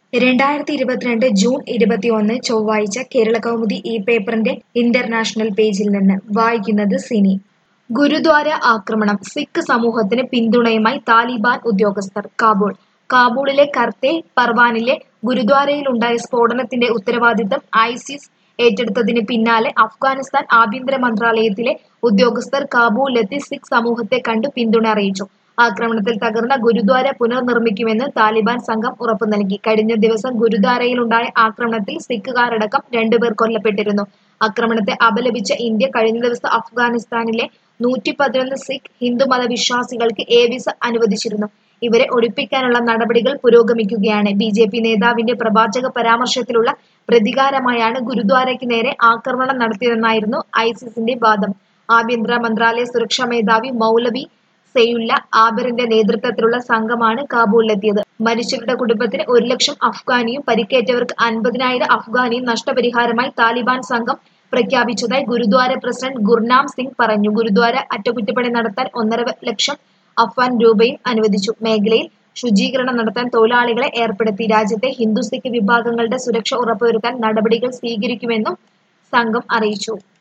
രണ്ടായിരത്തി ഇരുപത്തിരണ്ട് ജൂൺ ഇരുപത്തിയൊന്ന് ചൊവ്വാഴ്ച കേരളകൗമുദി ഈ പേപ്പറിന്റെ ഇന്റർനാഷണൽ പേജിൽ നിന്ന് വായിക്കുന്നത് സിനി ഗുരുദ്വാര ആക്രമണം സിഖ് സമൂഹത്തിന് പിന്തുണയുമായി താലിബാൻ ഉദ്യോഗസ്ഥർ കാബൂൾ കാബൂളിലെ കർത്തെ പർവാനിലെ ഗുരുദ്വാരയിലുണ്ടായ സ്ഫോടനത്തിന്റെ ഉത്തരവാദിത്തം ഐസിസ് ഏറ്റെടുത്തതിന് പിന്നാലെ അഫ്ഗാനിസ്ഥാൻ ആഭ്യന്തര മന്ത്രാലയത്തിലെ ഉദ്യോഗസ്ഥർ കാബൂളിലെത്തി സിഖ് സമൂഹത്തെ കണ്ടു പിന്തുണ അറിയിച്ചു ആക്രമണത്തിൽ തകർന്ന ഗുരുദ്വാര പുനർനിർമ്മിക്കുമെന്ന് താലിബാൻ സംഘം ഉറപ്പു നൽകി കഴിഞ്ഞ ദിവസം ഗുരുദ്വാരയിലുണ്ടായ ആക്രമണത്തിൽ സിഖുകാരടക്കം രണ്ടുപേർ കൊല്ലപ്പെട്ടിരുന്നു ആക്രമണത്തെ അപലപിച്ച ഇന്ത്യ കഴിഞ്ഞ ദിവസം അഫ്ഗാനിസ്ഥാനിലെ നൂറ്റി പതിനൊന്ന് സിഖ് ഹിന്ദുമത വിശ്വാസികൾക്ക് എ വിസ അനുവദിച്ചിരുന്നു ഇവരെ ഒഴിപ്പിക്കാനുള്ള നടപടികൾ പുരോഗമിക്കുകയാണ് ബി ജെ പി നേതാവിന്റെ പ്രവാചക പരാമർശത്തിലുള്ള പ്രതികാരമായാണ് ഗുരുദ്വാരയ്ക്ക് നേരെ ആക്രമണം നടത്തിയതെന്നായിരുന്നു ഐസിസിന്റെ വാദം ആഭ്യന്തര മന്ത്രാലയ സുരക്ഷാ മേധാവി മൗലവി സെയ്യുല്ല ആബറിന്റെ നേതൃത്വത്തിലുള്ള സംഘമാണ് കാബൂളിലെത്തിയത് മരിച്ചവരുടെ കുടുംബത്തിന് ഒരു ലക്ഷം അഫ്ഗാനിയും പരിക്കേറ്റവർക്ക് അൻപതിനായിരം അഫ്ഗാനിയും നഷ്ടപരിഹാരമായി താലിബാൻ സംഘം പ്രഖ്യാപിച്ചതായി ഗുരുദ്വാര പ്രസിഡന്റ് ഗുർനാം സിംഗ് പറഞ്ഞു ഗുരുദ്വാര അറ്റകുറ്റപ്പണി നടത്താൻ ഒന്നര ലക്ഷം അഫ്ഗാൻ രൂപയും അനുവദിച്ചു മേഖലയിൽ ശുചീകരണം നടത്താൻ തൊഴിലാളികളെ ഏർപ്പെടുത്തി രാജ്യത്തെ ഹിന്ദു സിഖ് വിഭാഗങ്ങളുടെ സുരക്ഷ ഉറപ്പുവരുത്താൻ നടപടികൾ സ്വീകരിക്കുമെന്നും സംഘം അറിയിച്ചു